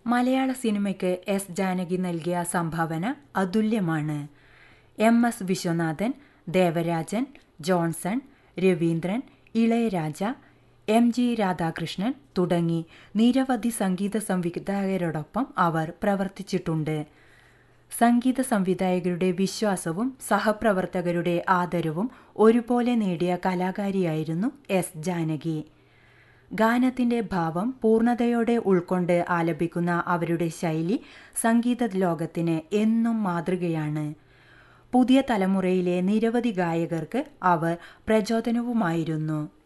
മലയാള സിനിമയ്ക്ക് എസ് ജാനകി നൽകിയ സംഭാവന അതുല്യമാണ് M S Viswanathan Devarajan Johnson Raveendran Ilaiyaraaja M G Radhakrishnan തുടങ്ങി നിരവധി സംഗീത സംവിധായകരോടൊപ്പം അവർ പ്രവർത്തിച്ചിട്ടുണ്ട് സംഗീത സംവിധായകരുടെ വിശ്വാസവും സഹപ്രവർത്തകരുടെ ആദരവും ഒരുപോലെ നേടിയ കലാകാരിയായിരുന്നു എസ് ജാനകി ഗാനത്തിന്റെ ഭാവം പൂർണ്ണതയോടെ ഉൾക്കൊണ്ട് ആലപിക്കുന്ന അവരുടെ ശൈലി സംഗീത ലോകത്തിന് എന്നും മാതൃകയാണ് പുതിയ തലമുറയിലെ നിരവധി ഗായകർക്ക് അവർ പ്രചോദനവുമായിരുന്നു